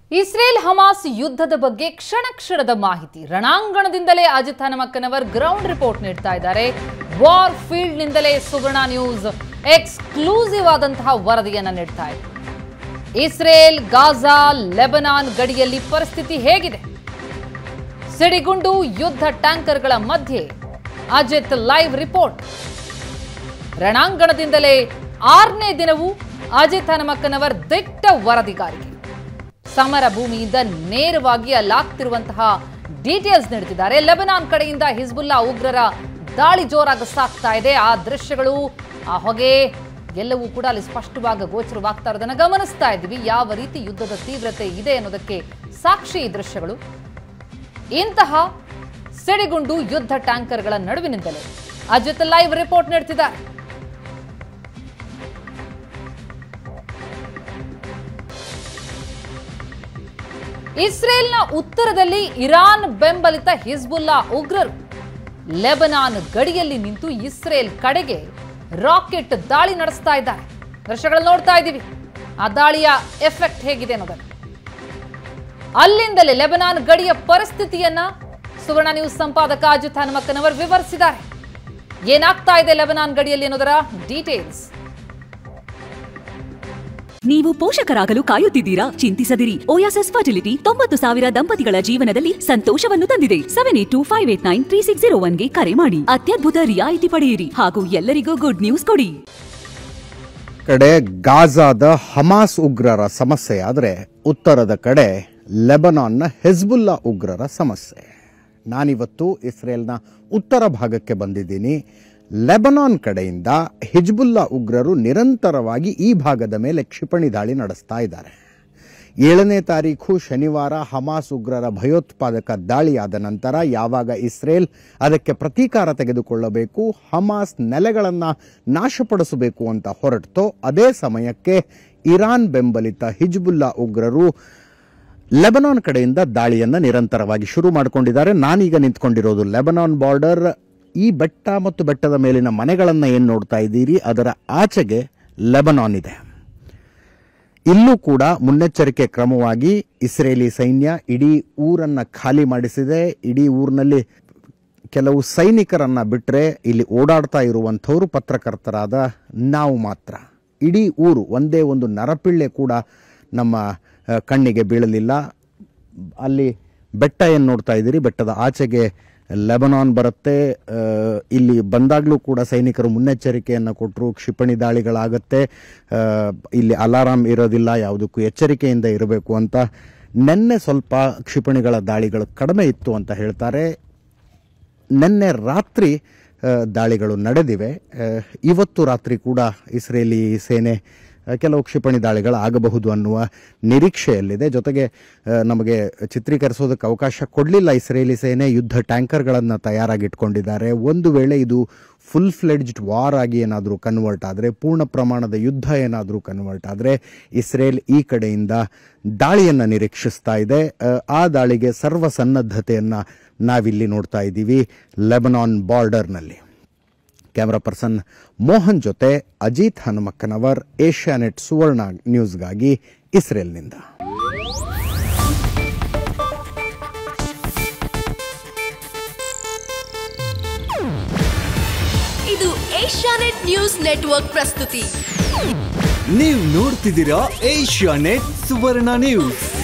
Israel Hamas ಯುದ್ಧದ ಬಗ್ಗೆ ಕ್ಷಣ ಕ್ಷಣದ ಮಾಹಿತಿ ರಣಾಂಗಣದಿಂದಲೇ ಅಜಿತ್ ಹನುಮಕ್ಕನವರ್ ಗ್ರೌಂಡ್ ರಿಪೋರ್ಟ್ ನೀಡ್ತಾ ಇದ್ದಾರೆ ವಾರ್ ಫೀಲ್ಡ್ ನಿಂದಲೇ ಸುವರ್ಣ ನ್ಯೂಸ್ ಎಕ್ಸ್ಕ್ಲೂಸಿವ್ ಆದಂತಹ ವರದಿಯನ್ನ ನೀಡ್ತಾ ಇದೆ ಇಸ್ರೇಲ್ ಗಾಜಾ ಲೆಬನಾನ್ ಗಡಿಯಲ್ಲಿ ಪರಿಸ್ಥಿತಿ ಹೇಗಿದೆ ಸಿಡಿಗುಂಡು ಯುದ್ಧ ಟ್ಯಾಂಕರ್ಗಳ ಮಧ್ಯೆ ಅಜಿತ್ ಲೈವ್ ರಿಪೋರ್ಟ್ ರಣಾಂಗಣದಿಂದಲೇ ಆರನೇ ದಿನವೂ ಅಜಿತ್ ಹನುಮಕ್ಕನವರ್ ದಿಟ್ಟ ವರದಿಗಾರಿಕೆ ಸಮರ ಭೂಮಿಯಿಂದ ನೇರವಾಗಿ ಅಲ್ಲಾಗ್ತಿರುವಂತಹ ಡೀಟೇಲ್ಸ್ ನೀಡುತ್ತಿದ್ದಾರೆ ಲೆಬನಾನ್ ಕಡೆಯಿಂದ ಹಿಜ್ಬುಲ್ಲಾ ಉಗ್ರರ ದಾಳಿ ಜೋರಾಗಿ ಸಾಗ್ತಾ ಇದೆ ಆ ದೃಶ್ಯಗಳು ಆ ಹೊಗೆ ಎಲ್ಲವೂ ಕೂಡ ಅಲ್ಲಿ ಸ್ಪಷ್ಟವಾಗಿ ಗೋಚರವಾಗ್ತಾ ಇರೋದನ್ನ ಗಮನಿಸ್ತಾ ಇದ್ದೀವಿ ಯಾವ ರೀತಿ ಯುದ್ಧದ ತೀವ್ರತೆ ಇದೆ ಅನ್ನೋದಕ್ಕೆ ಸಾಕ್ಷಿ ಈ ದೃಶ್ಯಗಳು ಇಂತಹ ಸಿಡಿಗುಂಡು ಯುದ್ಧ ಟ್ಯಾಂಕರ್ಗಳ ನಡುವಿನಿಂದಲೇ ಅಜಿತ್ ಲೈವ್ ರಿಪೋರ್ಟ್ ನೀಡ್ತಿದ್ದಾರೆ ಇಸ್ರೇಲ್ನ ಉತ್ತರದಲ್ಲಿ ಇರಾನ್ ಬೆಂಬಲಿತ ಹಿಜ್ಬುಲ್ಲಾ ಉಗ್ರರು ಲೆಬನಾನ್ ಗಡಿಯಲ್ಲಿ ನಿಂತು ಇಸ್ರೇಲ್ ಕಡೆಗೆ ರಾಕೆಟ್ ದಾಳಿ ನಡೆಸ್ತಾ ಇದ್ದಾರೆ ದೃಶ್ಯಗಳನ್ನು ನೋಡ್ತಾ ಇದ್ದೀವಿ ಆ ದಾಳಿಯ ಎಫೆಕ್ಟ್ ಹೇಗಿದೆ ಅನ್ನೋದನ್ನು ಅಲ್ಲಿಂದಲೇ ಲೆಬನಾನ್ ಗಡಿಯ ಪರಿಸ್ಥಿತಿಯನ್ನ ಸುವರ್ಣ ನ್ಯೂಸ್ ಸಂಪಾದಕ ಅಜಿತ್ ಹನುಮಕ್ಕನವರ್ ವಿವರಿಸಿದ್ದಾರೆ ಏನಾಗ್ತಾ ಇದೆ ಲೆಬನಾನ್ ಗಡಿಯಲ್ಲಿ ಅನ್ನೋದರ ಡೀಟೇಲ್ಸ್ ನೀವು ಪೋಷಕರಾಗಲು ಕಾಯುತ್ತಿದ್ದೀರಾ ಚಿಂತಿಸದಿರಿ ಓಯಾಸಸ್ ಫರ್ಟಿಲಿಟಿ ತೊಂಬತ್ತು ಸಾವಿರ ದಂಪತಿಗಳ ಜೀವನದಲ್ಲಿ ಸಂತೋಷವನ್ನು ತಂದಿದೆ seven eight two five eight nine three six zero ಒನ್ಗೆ ಕರೆ ಮಾಡಿ ಅತ್ಯದ್ಭುತ ರಿಯಾಯಿತಿ ಪಡೆಯಿರಿ ಹಾಗೂ ಎಲ್ಲರಿಗೂ ಗುಡ್ ನ್ಯೂಸ್ ಕೊಡಿ ಕಡೆ ಗಾಜಾದ ಹಮಾಸ್ ಉಗ್ರರ ಸಮಸ್ಯೆ ಆದರೆ ಉತ್ತರದ ಕಡೆ ಲೆಬನಾನ್ನ ಹೆಜ್ಬುಲ್ಲಾ ಉಗ್ರರ ಸಮಸ್ಯೆ ನಾನಿವತ್ತು ಇಸ್ರೇಲ್ನ ಉತ್ತರ ಭಾಗಕ್ಕೆ ಬಂದಿದ್ದೀನಿ ಲೆಬನಾನ್ ಕಡೆಯಿಂದ ಹಿಜ್ಬುಲ್ಲಾ ಉಗ್ರರು ನಿರಂತರವಾಗಿ ಈ ಭಾಗದ ಮೇಲೆ ಕ್ಷಿಪಣಿ ದಾಳಿ ನಡೆಸ್ತಾ ಇದ್ದಾರೆ ಏಳನೇ ತಾರೀಖು ಶನಿವಾರ ಹಮಾಸ್ ಉಗ್ರರ ಭಯೋತ್ಪಾದಕ ದಾಳಿಯಾದ ನಂತರ ಯಾವಾಗ ಇಸ್ರೇಲ್ ಅದಕ್ಕೆ ಪ್ರತೀಕಾರ ತೆಗೆದುಕೊಳ್ಳಬೇಕು ಹಮಾಸ್ ನೆಲೆಗಳನ್ನು ನಾಶಪಡಿಸಬೇಕು ಅಂತ ಹೊರಟೋ ಅದೇ ಸಮಯಕ್ಕೆ ಇರಾನ್ ಬೆಂಬಲಿತ ಹಿಜ್ಬುಲ್ಲಾ ಉಗ್ರರು ಲೆಬನಾನ್ ಕಡೆಯಿಂದ ದಾಳಿಯನ್ನು ನಿರಂತರವಾಗಿ ಶುರು ಮಾಡಿಕೊಂಡಿದ್ದಾರೆ ನಾನೀಗ ನಿಂತ್ಕೊಂಡಿರೋದು ಲೆಬನಾನ್ ಬಾರ್ಡರ್ ಈ ಬೆಟ್ಟ ಮತ್ತು ಬೆಟ್ಟದ ಮೇಲಿನ ಮನೆಗಳನ್ನು ಏನು ನೋಡ್ತಾ ಇದ್ದೀರಿ ಅದರ ಆಚೆಗೆ ಲೆಬನಾನ್ ಇದೆ ಇಲ್ಲೂ ಕೂಡ ಮುನ್ನೆಚ್ಚರಿಕೆ ಕ್ರಮವಾಗಿ ಇಸ್ರೇಲಿ ಸೈನ್ಯ ಇಡೀ ಊರನ್ನು ಖಾಲಿ ಮಾಡಿಸಿದೆ ಇಡೀ ಊರಿನಲ್ಲಿ ಕೆಲವು ಸೈನಿಕರನ್ನ ಬಿಟ್ಟರೆ ಇಲ್ಲಿ ಓಡಾಡ್ತಾ ಇರುವಂಥವರು ಪತ್ರಕರ್ತರಾದ ನಾವು ಮಾತ್ರ ಇಡೀ ಊರು ಒಂದೇ ಒಂದು ನರಪಿಳ್ಳೆ ಕೂಡ ನಮ್ಮ ಆ, ಕಣ್ಣಿಗೆ ಬೀಳಲಿಲ್ಲ ಅಲ್ಲಿ ಬೆಟ್ಟ ಏನು ನೋಡ್ತಾ ಇದ್ದೀರಿ ಬೆಟ್ಟದ ಆಚೆಗೆ ಲೆಬನಾನ್ ಬರುತ್ತೆ ಆ, ಇಲ್ಲಿ ಬಂದಾಗಲೂ ಕೂಡ ಸೈನಿಕರು ಮುನ್ನೆಚ್ಚರಿಕೆಯನ್ನು ಕೊಟ್ಟರು ಕ್ಷಿಪಣಿ ದಾಳಿಗಳಾಗತ್ತೆ ಆ, ಇಲ್ಲಿ ಅಲಾರಾಮ್ ಇರೋದಿಲ್ಲ ಯಾವುದಕ್ಕೂ ಎಚ್ಚರಿಕೆಯಿಂದ ಇರಬೇಕು ಅಂತ ನಿನ್ನೆ ಸ್ವಲ್ಪ ಕ್ಷಿಪಣಿಗಳ ದಾಳಿಗಳು ಕಡಿಮೆ ಇತ್ತು ಅಂತ ಹೇಳ್ತಾರೆ ನಿನ್ನೆ ರಾತ್ರಿ ಆ, ದಾಳಿಗಳು ನಡೆದಿವೆ ಆ, ಇವತ್ತು ರಾತ್ರಿ ಕೂಡ ಇಸ್ರೇಲಿ ಸೇನೆ ಆ, ಕೆಲವು ಕ್ಷಿಪಣಿ ದಾಳಿಗಳು ಆಗಬಹುದು ಅನ್ನುವ ನಿರೀಕ್ಷೆಯಲ್ಲಿದೆ ಜೊತೆಗೆ ಆ, ನಮಗೆ ಚಿತ್ರೀಕರಿಸೋದಕ್ಕೆ ಅವಕಾಶ ಕೊಡಲಿಲ್ಲ ಇಸ್ರೇಲಿ ಸೇನೆ ಯುದ್ಧ ಟ್ಯಾಂಕರ್ಗಳನ್ನು ತಯಾರಾಗಿಟ್ಕೊಂಡಿದ್ದಾರೆ ಒಂದು ವೇಳೆ ಇದು ಫುಲ್ ಫ್ಲೆಡ್ಜ್ಡ್ ವಾರ್ ಆಗಿ ಏನಾದರೂ ಕನ್ವರ್ಟ್ ಆದರೆ ಪೂರ್ಣ ಪ್ರಮಾಣದ ಯುದ್ಧ ಏನಾದರೂ ಕನ್ವರ್ಟ್ ಆದರೆ ಇಸ್ರೇಲ್ ಈ ಕಡೆಯಿಂದ ದಾಳಿಯನ್ನು ನಿರೀಕ್ಷಿಸ್ತಾ ಇದೆ ಆ, ಆ ದಾಳಿಗೆ ಸರ್ವ ಸನ್ನದ್ಧತೆಯನ್ನು ನಾವಿಲ್ಲಿ ನೋಡ್ತಾ ಇದ್ದೀವಿ ಲೆಬನಾನ್ ಬಾರ್ಡರ್ನಲ್ಲಿ ಕ್ಯಾಮರಾ ಪರ್ಸನ್ ಮೋಹನ್ ಜೊತೆ ಅಜಿತ್ ಹನುಮಕ್ಕನವರ್ ಏಷ್ಯಾನೆಟ್ ಸುವರ್ಣ ನ್ಯೂಸ್ಗಾಗಿ ಇಸ್ರೇಲ್ನಿಂದ ಇದು ಏಷ್ಯಾನೆಟ್ ನ್ಯೂಸ್ ನೆಟ್ವರ್ಕ್ ಪ್ರಸ್ತುತಿ ನೀವು ನೋಡ್ತಿದ್ದೀರಾ ಏಷ್ಯಾ ನೆಟ್ ಸುವರ್ಣ ನ್ಯೂಸ್